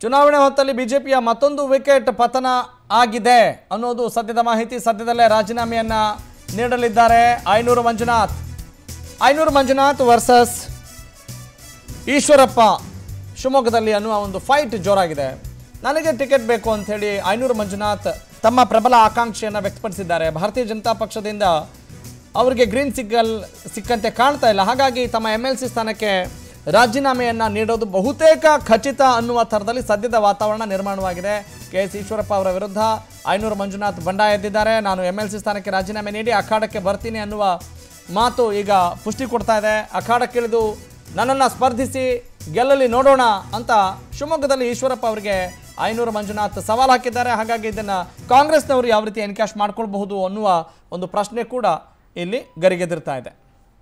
ಚುನಾವಣೆ ಹೊತ್ತಲ್ಲಿ ಬಿಜೆಪಿಯ ಮತ್ತೊಂದು ವಿಕೆಟ್ ಪತನ ಆಗಿದೆ ಅನ್ನೋದು ಸದ್ಯದ ಮಾಹಿತಿ ಸದ್ಯದಲ್ಲೇ ರಾಜೀನಾಮೆಯನ್ನ ನೀಡಲಿದ್ದಾರೆ ಐನೂರು ಮಂಜುನಾಥ್ ಐನೂರು ಮಂಜುನಾಥ್ ವರ್ಸಸ್ ಈಶ್ವರಪ್ಪ ಶಿವಮೊಗ್ಗದಲ್ಲಿ ಅನ್ನುವ ಒಂದು ಫೈಟ್ ಜೋರಾಗಿದೆ ನನಗೆ ಟಿಕೆಟ್ ಬೇಕು ಅಂತ ಹೇಳಿ ಐನೂರು ಮಂಜುನಾಥ್ ತಮ್ಮ ಪ್ರಬಲ ಆಕಾಂಕ್ಷೆಯನ್ನು ವ್ಯಕ್ತಪಡಿಸಿದ್ದಾರೆ ಭಾರತೀಯ ಜನತಾ ಪಕ್ಷದಿಂದ ಅವರಿಗೆ ಗ್ರೀನ್ ಸಿಗ್ನಲ್ ಸಿಕ್ಕಂತೆ ಕಾಣ್ತಾ ಇಲ್ಲ ಹಾಗಾಗಿ ತಮ್ಮ ಎಮ್ ಎಲ್ ಸಿ ಸ್ಥಾನಕ್ಕೆ ರಾಜೀನಾಮೆಯನ್ನು ನೀಡೋದು ಬಹುತೇಕ ಖಚಿತ ಅನ್ನುವ ಥರದಲ್ಲಿ ಸದ್ಯದ ವಾತಾವರಣ ನಿರ್ಮಾಣವಾಗಿದೆ ಕೆ ಎಸ್ ಈಶ್ವರಪ್ಪ ಅವರ ವಿರುದ್ಧ ಐನೂರು ಮಂಜುನಾಥ್ ಬಂಡಾಯ ಎದ್ದಿದ್ದಾರೆ ನಾನು ಎಮ್ ಎಲ್ ಸಿ ಸ್ಥಾನಕ್ಕೆ ರಾಜೀನಾಮೆ ನೀಡಿ ಅಖಾಡಕ್ಕೆ ಬರ್ತೀನಿ ಅನ್ನುವ ಮಾತು ಈಗ ಪುಷ್ಟಿ ಕೊಡ್ತಾ ಇದೆ ಅಖಾಡಕ್ಕಿಳಿದು ನನ್ನನ್ನು ಸ್ಪರ್ಧಿಸಿ ಗೆಲ್ಲಲಿ ನೋಡೋಣ ಅಂತ ಶಿವಮೊಗ್ಗದಲ್ಲಿ ಈಶ್ವರಪ್ಪ ಅವರಿಗೆ ಐನೂರು ಮಂಜುನಾಥ್ ಸವಾಲು ಹಾಕಿದ್ದಾರೆ ಹಾಗಾಗಿ ಇದನ್ನು ಕಾಂಗ್ರೆಸ್ನವರು ಯಾವ ರೀತಿ ಎನ್ಕ್ಯಾಶ್ ಮಾಡ್ಕೊಳ್ಬಹುದು ಅನ್ನುವ ಒಂದು ಪ್ರಶ್ನೆ ಕೂಡ ಇಲ್ಲಿ ಗರಿಗೆದಿರ್ತಾ ಇದೆ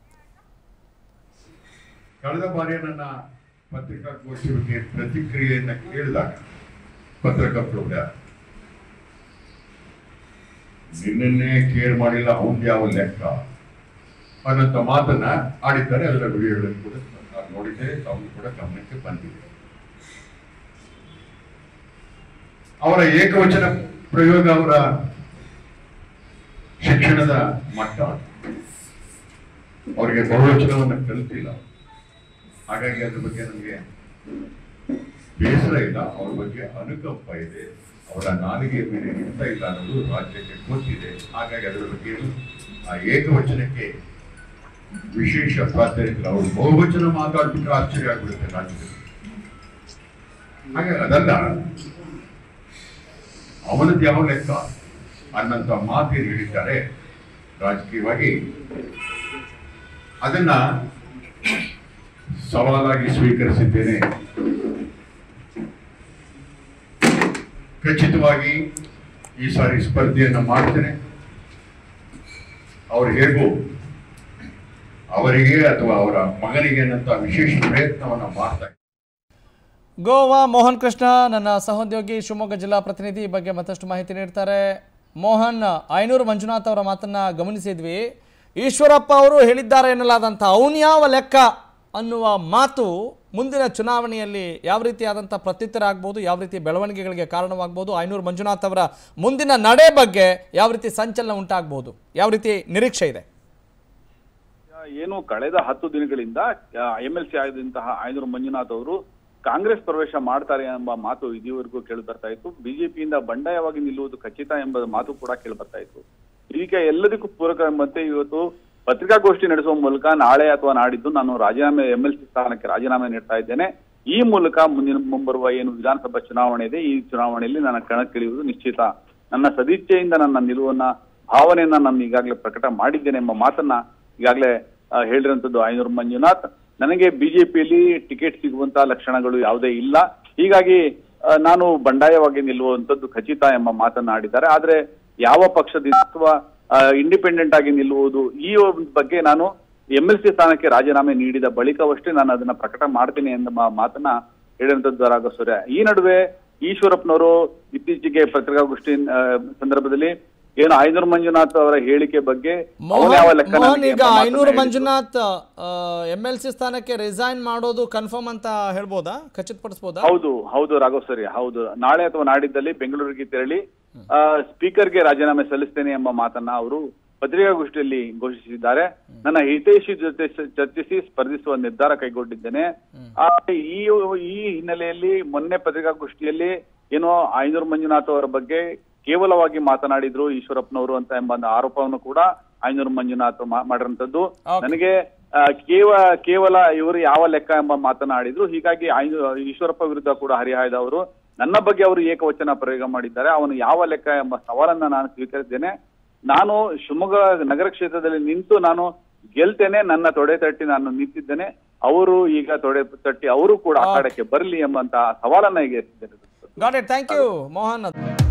ಕಳೆದ ಬಾರಿ ನನ್ನ ಪತ್ರಿಕಾಗೋಷ್ಠಿ ಬಗ್ಗೆ ಪ್ರತಿಕ್ರಿಯೆಯನ್ನ ಕೇಳಿದಾಗ ಪತ್ರಕರ್ತರು ನಿನ್ನನ್ನೇ ಕೇರ್ ಮಾಡಿಲ್ಲ ಅವನ್ ಯಾವ ಲೆಕ್ಕ ಅನ್ನೋಂಥ ಮಾತನ್ನ ಆಡಿದ್ದಾರೆ ಅದರ ವಿಡಿಯೋಗಳನ್ನು ಕೂಡ ನಾನು ನೋಡಿದ್ದೇನೆ ತಾವು ಕೂಡ ಗಮನಕ್ಕೆ ಬಂದಿದೆ ಅವರ ಏಕವಚನ ಪ್ರಯೋಗ ಅವರ ಶಿಕ್ಷಣದ ಮಟ್ಟ ಅವರಿಗೆ ಬಹುವಚನವನ್ನು ಕಲಿತಿಲ್ಲ ಹಾಗಾಗಿ ಅದ್ರ ಬಗ್ಗೆ ನನಗೆ ಬೇಸರ ಇಲ್ಲ ಅವ್ರ ಬಗ್ಗೆ ಅನುಕಂಪ ಇದೆ ಅವರ ನಾಲಿಗೆ ಮೇಲೆ ನಿಂತ ಇಲ್ಲ ಅನ್ನೋದು ರಾಜ್ಯಕ್ಕೆ ಗೊತ್ತಿದೆ ಹಾಗಾಗಿ ಅದರ ಬಗ್ಗೆ ಆ ಏಕವಚನಕ್ಕೆ ವಿಶೇಷ ಪ್ರಾಧಾನ್ಯತೆ ಅವರು ಬಹುವಚನ ಮಾತಾಡ್ಬಿಟ್ರೆ ಆಶ್ಚರ್ಯ ಆಗ್ಬಿಡುತ್ತೆ ರಾಜ್ಯದಲ್ಲಿ ಹಾಗಾಗಿ ಅದಲ್ಲ ಅವನದ್ದು ಯಾವ ಲೆಕ್ಕ ಅನ್ನಂತ ಮಾತು ಹೇಳಿದ್ದಾರೆ ರಾಜಕೀಯವಾಗಿ ಅದನ್ನ ಸವಾಲಾಗಿ ಸ್ವೀಕರಿಸಿದ್ದೇನೆ ಖಚಿತವಾಗಿ ಈ ಸಾರಿ ಸ್ಪರ್ಧೆಯನ್ನ ಮಾಡ್ತೇನೆ ಅವ್ರು ಹೇಗೂ ಅವರಿಗೆ ಅಥವಾ ಅವರ ಮಗನಿಗೆ ಅನ್ನಂತ ವಿಶೇಷ ಪ್ರಯತ್ನವನ್ನ ಮಾಡ್ತಾ ಇದ್ದಾರೆ. ಗೋವಾ ಮೋಹನ್ ಕೃಷ್ಣ ನನ್ನ ಸಹೋದ್ಯೋಗಿ ಶಿವಮೊಗ್ಗ ಜಿಲ್ಲಾ ಪ್ರತಿನಿಧಿ ಈ ಬಗ್ಗೆ ಮತ್ತಷ್ಟು ಮಾಹಿತಿ ನೀಡ್ತಾರೆ ಮೋಹನ್ ಐನೂರು ಮಂಜುನಾಥ್ ಅವರ ಮಾತನ್ನ ಗಮನಿಸಿದ್ವಿ ಈಶ್ವರಪ್ಪ ಅವರು ಹೇಳಿದ್ದಾರೆ ಎನ್ನಲಾದಂಥ ಯಾವ ಲೆಕ್ಕ ಅನ್ನುವ ಮಾತು ಮುಂದಿನ ಚುನಾವಣೆಯಲ್ಲಿ ಯಾವ ರೀತಿಯಾದಂಥ ಪ್ರತ್ಯುತ್ತರ ಆಗ್ಬೋದು ಯಾವ ರೀತಿ ಬೆಳವಣಿಗೆಗಳಿಗೆ ಕಾರಣವಾಗ್ಬೋದು ಐನೂರು ಮಂಜುನಾಥ್ ಅವರ ಮುಂದಿನ ನಡೆ ಬಗ್ಗೆ ಯಾವ ರೀತಿ ಸಂಚಲನ ಉಂಟಾಗ್ಬೋದು ಯಾವ ರೀತಿ ನಿರೀಕ್ಷೆ ಇದೆ ಏನು ಕಳೆದ ಹತ್ತು ದಿನಗಳಿಂದ ಎಂ ಎಲ್ ಸಿ ಆಗಿದ್ದಂತಹ ಐನೂರು ಮಂಜುನಾಥ್ ಅವರು ಕಾಂಗ್ರೆಸ್ ಪ್ರವೇಶ ಮಾಡ್ತಾರೆ ಎಂಬ ಮಾತು ಇದುವರೆಗೂ ಕೇಳಿ ಬರ್ತಾ ಇತ್ತು ಬಿಜೆಪಿಯಿಂದ ಬಂಡಾಯವಾಗಿ ನಿಲ್ಲುವುದು ಖಚಿತ ಎಂಬ ಮಾತು ಕೂಡ ಕೇಳಿ ಬರ್ತಾ ಇತ್ತು ಇದಕ್ಕೆ ಎಲ್ಲದಕ್ಕೂ ಪೂರಕ ಎಂಬಂತೆ ಇವತ್ತು ಪತ್ರಿಕಾಗೋಷ್ಠಿ ನಡೆಸುವ ಮೂಲಕ ನಾಳೆ ಅಥವಾ ನಾಡಿದ್ದು ನಾನು ರಾಜೀನಾಮೆ ಎಂ ಎಲ್ ಸಿ ಸ್ಥಾನಕ್ಕೆ ರಾಜೀನಾಮೆ ನೀಡ್ತಾ ಇದ್ದೇನೆ ಈ ಮೂಲಕ ಮುಂದಿನ ಮುಂಬರುವ ಏನು ವಿಧಾನಸಭಾ ಚುನಾವಣೆ ಇದೆ ಈ ಚುನಾವಣೆಯಲ್ಲಿ ನನ್ನ ಕಣಕ್ಕಿಳಿಯುವುದು ನಿಶ್ಚಿತ ನನ್ನ ಸದಿಚ್ಛೆಯಿಂದ ನನ್ನ ನಿಲುವನ್ನ ಭಾವನೆಯನ್ನ ನಾನು ಈಗಾಗಲೇ ಪ್ರಕಟ ಮಾಡಿದ್ದೇನೆ ಎಂಬ ಮಾತನ್ನ ಈಗಾಗಲೇ ಆ, ಹೇಳಿರುವಂತದ್ದು ಐನೂರು ಮಂಜುನಾಥ್ ನನಗೆ ಬಿಜೆಪಿಯಲ್ಲಿ ಟಿಕೆಟ್ ಸಿಗುವಂತ ಲಕ್ಷಣಗಳು ಯಾವುದೇ ಇಲ್ಲ ಹೀಗಾಗಿ ಆ, ನಾನು ಬಂಡಾಯವಾಗಿ ನಿಲ್ಲುವಂತದ್ದು ಖಚಿತ ಎಂಬ ಮಾತನ್ನ ಆಡಿದ್ದಾರೆ ಆದ್ರೆ ಯಾವ ಪಕ್ಷದಿಂದ ಅಥವಾ ಇಂಡಿಪೆಂಡೆಂಟ್ ಆಗಿ ನಿಲ್ಲುವುದು ಈ ಒಂದು ಬಗ್ಗೆ ನಾನು ಎಂ ಎಲ್ ಸಿ ಸ್ಥಾನಕ್ಕೆ ರಾಜೀನಾಮೆ ನೀಡಿದ ಬಳಿಕವಷ್ಟೇ ನಾನು ಅದನ್ನ ಪ್ರಕಟ ಮಾಡ್ತೀನಿ ಎಂಬ ಮಾತನ್ನ ಹೇಳಿರುವಂತದ್ದು ರಾಘವ ಸೂರ್ಯ ಈ ನಡುವೆ ಈಶ್ವರಪ್ಪನವರು ಇತ್ತೀಚೆಗೆ ಪತ್ರಿಕಾಗೋಷ್ಠಿ ಆ, ಸಂದರ್ಭದಲ್ಲಿ ಏನು ಐನೂರು ಮಂಜುನಾಥ್ ಅವರ ಹೇಳಿಕೆ ಬಗ್ಗೆ ಅವನು ಯಾವ ಮೋಹನ್ ಲೆಕ್ಕ ಮೋಹನ್ ನನಗೆ ಈಗ ಎಂಬ ಮಾತನ್ನ ಐನೂರು ಹೇಳಿದ್ರು. ಮಂಜುನಾಥ್ ಎಮ್ ಎಲ್ ಸಿ ಸ್ಥಾನಕ್ಕೆ ರಿಸೈನ್ ಮಾಡೋದು ಕನ್ಫರ್ಮ್ ಅಂತ ಹೇಳ್ಬೋದಾ ಖಚಿತಪಡಿಸ್ಬೋದಾ ಹೌದು ಹೌದು ರಾಘವ್ ಸರಿ ಹೌದು ನಾಳೆ ಅಥವಾ ನಾಡಿದ್ದಲ್ಲಿ ಬೆಂಗಳೂರಿಗೆ ತೆರಳಿ ಆ, ಸ್ಪೀಕರ್ಗೆ ರಾಜೀನಾಮೆ ಸಲ್ಲಿಸ್ತೇನೆ ಎಂಬ ಮಾತನ್ನ ಅವರು ಪತ್ರಿಕಾಗೋಷ್ಠಿಯಲ್ಲಿ ಘೋಷಿಸಿದ್ದಾರೆ ನನ್ನ ಹಿತೈಷಿ ಜೊತೆ ಸ- ಚರ್ಚಿಸಿ ಸ್ಪರ್ಧಿಸುವ ನಿರ್ಧಾರ ಕೈಗೊಂಡಿದ್ದೇನೆ ಆ, ಈ ಈ ಹಿನ್ನೆಲೆಯಲ್ಲಿ ಮೊನ್ನೆ ಪತ್ರಿಕಾಗೋಷ್ಠಿಯಲ್ಲಿ ಏನೋ ಐನೂರು ಮಂಜುನಾಥ್ ಅವರ ಬಗ್ಗೆ ಕೇವಲವಾಗಿ ಮಾತನಾಡಿದ್ರು ಈಶ್ವರಪ್ಪನವರು ಅಂತ ಎಂಬ ಒಂದು ಆರೋಪವನ್ನು ಕೂಡ ಐನೂರು ಮಂಜುನಾಥ್ ಮಾ- ಮಾಡಿರುವಂತದ್ದು Okay. ನನಗೆ ಆ, ಕೇವ ಕೇವಲ ಇವರು ಯಾವ ಲೆಕ್ಕ ಎಂಬ ಮಾತನಾಡಿದ್ರು ಹೀಗಾಗಿ ಐನು- ಈಶ್ವರಪ್ಪ ವಿರುದ್ಧ ಕೂಡ ಹರಿಹಾಯ್ದ ಅವರು ನನ್ನ ಬಗ್ಗೆ ಅವರು ಏಕವಚನ ಪ್ರಯೋಗ ಮಾಡಿದ್ದಾರೆ ಅವನು ಯಾವ ಲೆಕ್ಕ ಎಂಬ ಸವಾಲನ್ನ ನಾನು ಸ್ವೀಕರಿಸಿದ್ದೇನೆ ನಾನು ಶಿವಮೊಗ್ಗ ನಗರ ಕ್ಷೇತ್ರದಲ್ಲಿ ನಿಂತು ನಾನು ಗೆಲ್ತೇನೆ ನನ್ನ ತೊಡೆ ತಟ್ಟಿ ನಾನು ನಿಂತಿದ್ದೇನೆ ಅವರು ಈಗ ತೊಡೆ ತಟ್ಟಿ ಅವರು ಕೂಡ ಅಖಾಡಕ್ಕೆ ಬರಲಿ ಎಂಬಂತ ಸವಾಲನ್ನ ಈಗ ಎತ್ತಿದ್ದಾರೆ got it thank you Mohan